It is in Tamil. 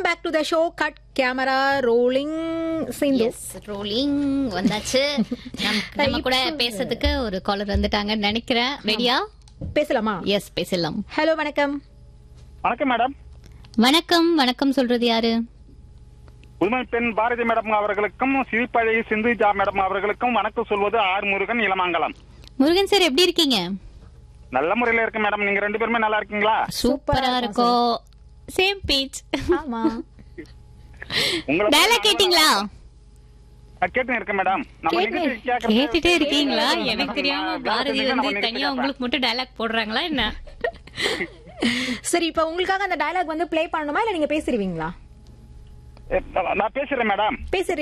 Back to the show cut camera rolling Sindhu yes rolling வந்தாச்சு நம்- நம்ம கூட பேசுறதுக்கு ஒரு காலர் வந்துட்டாங்கன்னு நினைக்கிறேன் ரெடியா பேசலாமா எஸ் பேசலாம் ஹலோ வணக்கம் வணக்கம் மேடம் வணக்கம் வணக்கம் சொல்றது யாரு புதுமை பெண் பாரதி மேடம் அவர்களுக்கும் சிவிப்பழகி சிந்துஜா மேடம் அவர்களுக்கும் வணக்கம் சொல்வது ஆர் முருகன் இளமங்கலம் முருகன் சார் எப்படி இருக்கீங்க நல்ல முறையில இருக்கு மேடம் நீங்க ரெண்டு பேருமே நல்லா இருக்கீங்களா சூப்பரா இருக்கோம் சேம் பேஜ் ஆமா உங்களை டயலாக் கேட்டீங்களா கேட்டு இருக்கேன் மேடம் நம்ம கேட்டு- நிகழ்ச்சி கேட்கறது- கேட்டுட்டே இருக்கீங்களா எனக்கு நம்ம தெரியாம வேலை பாரதி செஞ்சுட்டு நம்ம வந்து நிகழ்ச்சி தனியா கேட்பேன். உங்களுக்கு மட்டும் டயலாக் போடுறாங்களா என்ன சரி இப்ப உங்களுக்காக அந்த டயலாக் வந்து ப்ளே பண்ணணுமா இல்ல நீங்க பேசிடுவீங்களா எ, நான் பேசுறேன் மேடம் பேசுறீங்க